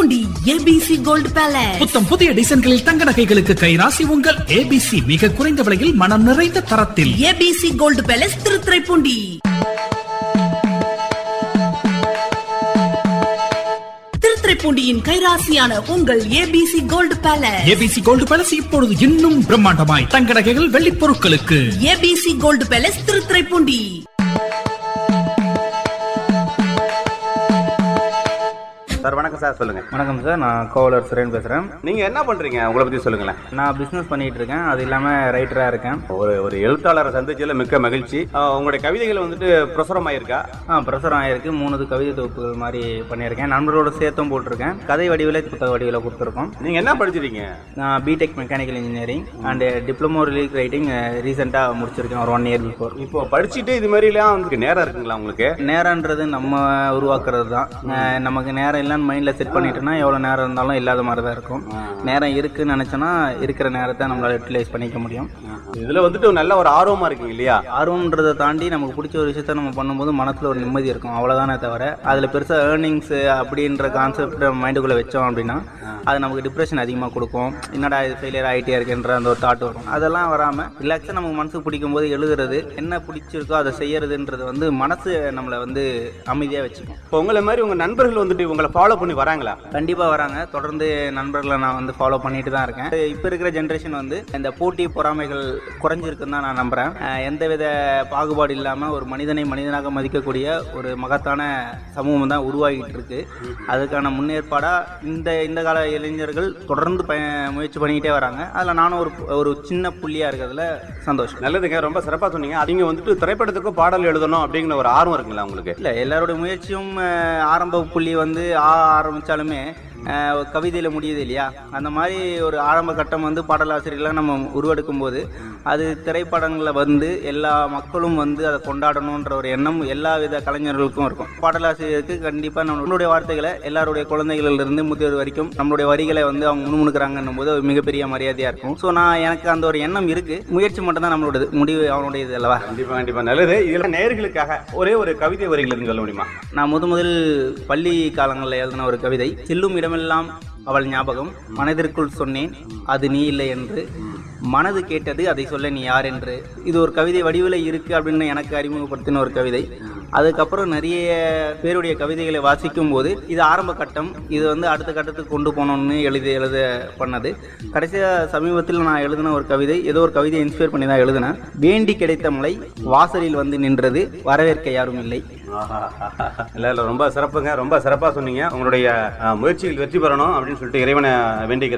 Thiruthuraipoondi ABC gold palace புத்தம் புதிய டிசைன்களில் தங்க நகைகளுக்கு கைராசி உங்கள் ஏபிசி மிக குறைந்த விலையில் மனம் நிறைந்த தரத்தில் ஏபிசி கோல்டு பேலஸ் திருத்துறைப்பூண்டி திருத்துறைப்பூண்டியின் கைராசியான உங்கள் ABC gold palace ABC gold palace இப்பொழுது இன்னும் பிரம்மாண்டமாய் தங்க நகைகள் வெள்ளிப் பொருட்களுக்கு ABC gold palace Thiruthuraipoondi sir வணக்கம் சார் சொல்லுங்க வணக்கம் சார் நான் கோவலர் சுரேன் பேசுகிறேன் நீங்க என்ன பண்றீங்க உங்களை பத்தி சொல்லுங்களேன் நான் பிஸ்னஸ் பண்ணிட்டு இருக்கேன் அது இல்லாமல் ரைட்டராக இருக்கேன் ஒரு ஒரு எழுத்தாளரை சந்திச்சதுல மிக்க மகிழ்ச்சி ஆஹ் உங்களுடைய கவிதைகள் வந்துட்டு பிரசுரம் ஆயிருக்கா ஆ பிரசுரம் ஆயிருக்கு மூணு கவிதை தொகுப்புகள் மாதிரி பண்ணியிருக்கேன் நண்பர்களோட சேர்த்தும் போட்டிருக்கேன் கதை வடிவில் புத்தக வடிவில் கொடுத்துருக்கோம் நீங்க என்ன படிச்சிருக்கீங்க நான் BTech mechanical engineering and diploma ரிலீக் ரைட்டிங் ரீசெண்டாக முடிச்சிருக்கேன் ஒரு ஒன் இயர் பிஃபோர் இப்போ படிச்சுட்டு இது மாதிரிலாம் வந்து நேரம் இருக்குங்களா உங்களுக்கு நேரன்றது நம்ம உருவாக்குறது தான் அஹ் நமக்கு நேரம் இல்லைன்னு மைண்டில் செட் பண்ணிட்டோம்னா எவ்வளோ நேரம் இருந்தாலும் இல்லாத மாதிரி தான் இருக்கும் நேரம் இருக்குன்னு நினச்சோன்னா இருக்கிற நேரத்தை நம்மளால் யூட்டிலைஸ் பண்ணிக்க முடியும் இதுல வந்துட்டு நல்ல ஒரு ஆர்வமா இருக்கீங்க இல்லையா ஆர்வம்ன்றதை தாண்டி நமக்கு பிடிச்ச ஒரு விஷயத்த நம்ம பண்ணும்போது மனசில் ஒரு நிம்மதி இருக்கும் அவ்வளோதானே தவிர அதில் பெருசாக ஏர்னிங்ஸ் அப்படின்ற கான்செப்ட் மைண்டுக்குள்ளே வச்சோம் அப்படின்னா அது நமக்கு டிப்ரெஷன் அதிகமாக கொடுக்கும் என்னடா இது ஃபெயிலியர் ஆகிட்டே இருக்கேன்ற அந்த ஒரு தாட் வரும் அதெல்லாம் வராமல் ரிலாக்ஸாக நமக்கு மனசுக்கு பிடிக்கும் போது எழுதுறது என்ன பிடிச்சிருக்கோ அதை செய்யறதுன்றது வந்து மனசு நம்மளை வந்து அமைதியாக வச்சுக்கும் இப்போ உங்களை மாதிரி உங்க நண்பர்கள் வந்துட்டு உங்களை ஃபாலோ பண்ணி வராங்களா கண்டிப்பாக வராங்க தொடர்ந்து நண்பர்களை நான் வந்து ஃபாலோ பண்ணிட்டு தான் இருக்கேன் இப்போ இருக்கிற ஜென்ரேஷன் வந்து இந்த போட்டி பொறாமைகள் குறைஞ்சிருக்குன்னு தான் நான் நம்புகிறேன் எந்தவித பாகுபாடு இல்லாமல் ஒரு மனிதனை மனிதனாக மதிக்கக்கூடிய ஒரு மகத்தான சமூகம் தான் உருவாகிட்டு இருக்கு அதுக்கான முன்னேற்பாடாக இந்த இந்த கால இளைஞர்கள் தொடர்ந்து ப முயற்சி பண்ணிக்கிட்டே வராங்க அதில் நானும் ஒரு ஒரு சின்ன புள்ளியாக இருக்கிறதுல சந்தோஷம் நல்லதுங்க ரொம்ப சிறப்பா சொன்னீங்க நீங்க வந்துட்டு திரைப்படத்துக்கு பாடல் எழுதணும் அப்படிங்கிற ஒரு ஆர்வம் இருக்குங்களா உங்களுக்கு இல்லை எல்லாரோட முயற்சியும் அஹ், ஆரம்ப புள்ளி வந்து ஆ ஆரம்பித்தாலுமே கவிதையில் முடியுது இல்லையா அந்த மாதிரி ஒரு ஆரம்ப கட்டம் வந்து பாடலாசிரியர்களாக நம்ம உருவெடுக்கும் போது அது திரைப்படங்களில் வந்து எல்லா மக்களும் வந்து அதை கொண்டாடணுன்ற ஒரு எண்ணம் எல்லா வித கலைஞர்களுக்கும் இருக்கும் பாடலாசிரியருக்கு கண்டிப்பாக நம்மளுடைய வார்த்தைகளை எல்லாருடைய குழந்தைகளிலிருந்து முதியோர் வரைக்கும் நம்மளுடைய வரிகளை வந்து அவங்க முணுமுணுக்கிறாங்கன்னும் போது அது மிகப்பெரிய மரியாதையாக இருக்கும் ஸோ நான் எனக்கு அந்த ஒரு எண்ணம் இருக்குது முயற்சி மட்டும்தான் நம்மளோட முடிவு அவனுடைய இது அல்லவா கண்டிப்பா கண்டிப்பா நல்லது இதுல நேர்களுக்காக ஒரே ஒரு கவிதை வரிகள் இருந்து சொல்ல முடியுமா நான் முத முதல் பள்ளி காலங்களில் எழுதின ஒரு கவிதை செல்லும் இடமெல்லாம் அவள் ஞாபகம் மனதிற்குள் சொன்னேன் அது நீ இல்லை என்று மனது கேட்டது அதை சொல்ல நீ யார் என்று இது ஒரு கவிதை வடிவில் இருக்கு அப்படின்னு எனக்கு அறிமுகப்படுத்தின ஒரு கவிதை அதுக்கப்புறம் நிறைய பேருடைய கவிதைகளை வாசிக்கும் போது இது ஆரம்ப கட்டம் இது வந்து அடுத்த கட்டத்துக்கு கொண்டு போகணும்னு எழுதி எழுத பண்ணது கடைசியாக சமீபத்தில் நான் எழுதின ஒரு கவிதை ஏதோ ஒரு கவிதையை இன்ஸ்பயர் பண்ணி தான் எழுதினேன் வேண்டி கிடைத்த மலை வாசலில் வந்து நின்றது வரவேற்க யாரும் இல்லை இல்ல இல்ல ரொம்ப சிறப்புங்க ரொம்ப சிறப்பா சொன்னீங்க உங்களுடைய அஹ், முயற்சிகள் வெற்றி பெறணும் அப்படின்னு சொல்லிட்டு இறைவனை வேண்டிக்கிறேன்